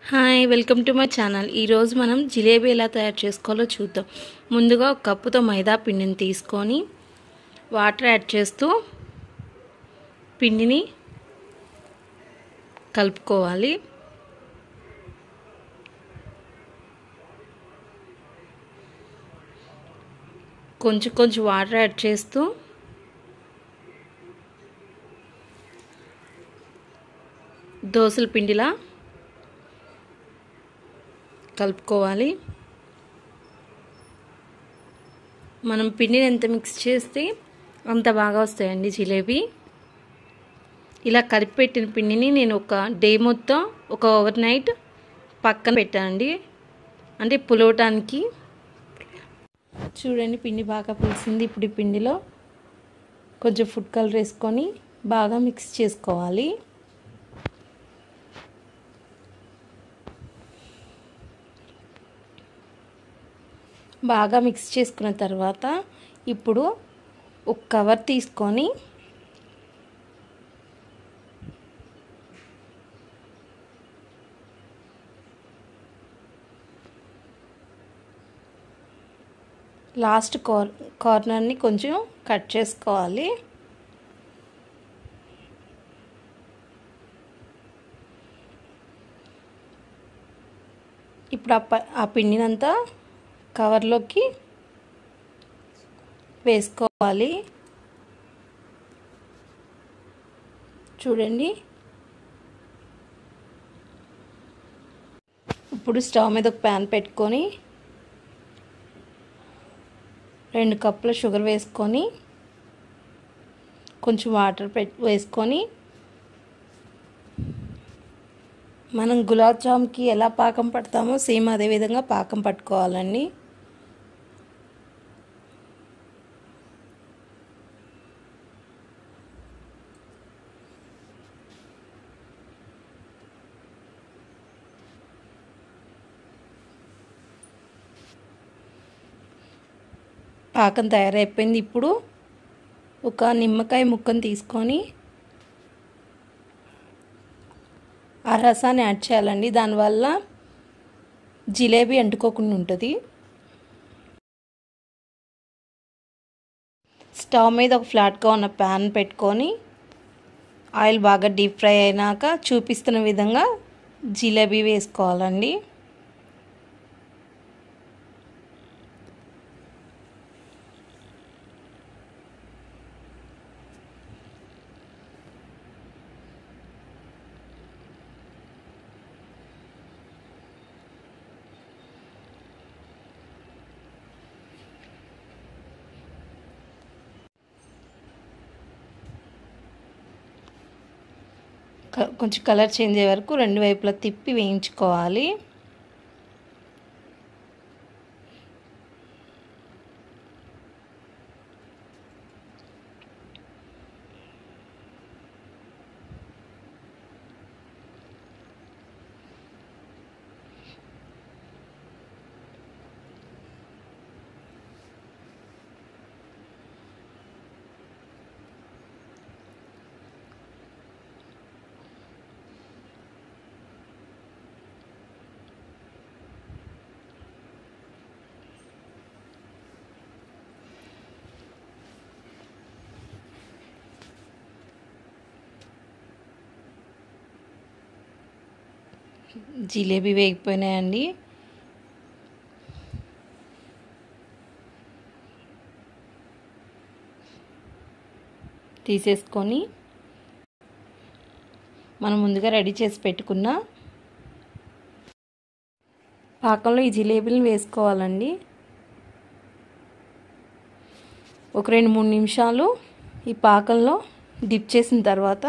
hi welcome to my channel ఈరోజు మనం జిలేబీ ఎలా తయారు చేసుకోవాలో చూద్దాం ముందుగా ఒక కప్పుతో మైదా పిండిని తీసుకొని వాటర్ యాడ్ చేస్తూ పిండిని కలుపుకోవాలి కొంచెం కొంచెం వాటర్ యాడ్ చేస్తూ దోసల పిండిలా కలుపుకోవాలి మనం పిండిని ఎంత మిక్స్ చేస్తే అంత బాగా వస్తాయండి జిలేబీ ఇలా కలిపి పెట్టిన పిండిని నేను ఒక డే మొత్తం ఒక ఓవర్ నైట్ పక్కన పెట్టానండి అంటే పులవటానికి చూడండి పిండి బాగా పులిసింది ఇప్పుడు ఈ పిండిలో కొంచెం ఫుడ్ కలర్ వేసుకొని బాగా మిక్స్ చేసుకోవాలి బాగా మిక్స్ చేసుకున్న తర్వాత ఇప్పుడు ఒక కవర్ తీసుకొని లాస్ట్ కార్ కార్నర్ని కొంచెం కట్ చేసుకోవాలి ఇప్పుడు ఆ ప ఆ పిండినంతా కవర్లోకి వేసుకోవాలి చూడండి ఇప్పుడు స్టవ్ మీద ఒక ప్యాన్ పెట్టుకొని రెండు కప్పుల షుగర్ వేసుకొని కొంచెం వాటర్ పెట్ వేసుకొని మనం గులాబ్ జామ్కి ఎలా పాకం పడతామో సేమ్ అదే విధంగా పాకం పట్టుకోవాలండి పాకం తయారైపోయింది ఇప్పుడు ఒక నిమ్మకాయ ముక్కను తీసుకొని ఆ రసాన్ని యాడ్ చేయాలండి దానివల్ల జిలేబీ అంటుకోకుండా ఉంటుంది స్టవ్ మీద ఒక ఫ్లాట్గా ఉన్న ప్యాన్ పెట్టుకొని ఆయిల్ బాగా డీప్ ఫ్రై అయినాక చూపిస్తున్న విధంగా జిలేబీ వేసుకోవాలండి కొంచెం కలర్ చేంజ్ అయ్యే వరకు రెండు వైపులా తిప్పి వేయించుకోవాలి జిలేబీ వేగిపోయినాయండి తీసేసుకొని మనం ముందుగా రెడీ చేసి పెట్టుకున్న పాకంలో ఈ జిలేబీలను వేసుకోవాలండి ఒక రెండు మూడు నిమిషాలు ఈ పాకంలో డిప్ చేసిన తర్వాత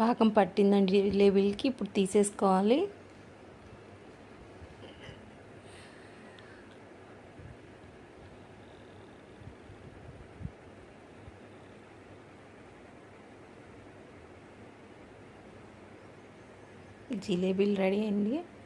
పాకం పట్టిందండి జిలేబీలకి ఇప్పుడు తీసేసుకోవాలి జిలేబీలు రెడీ అండి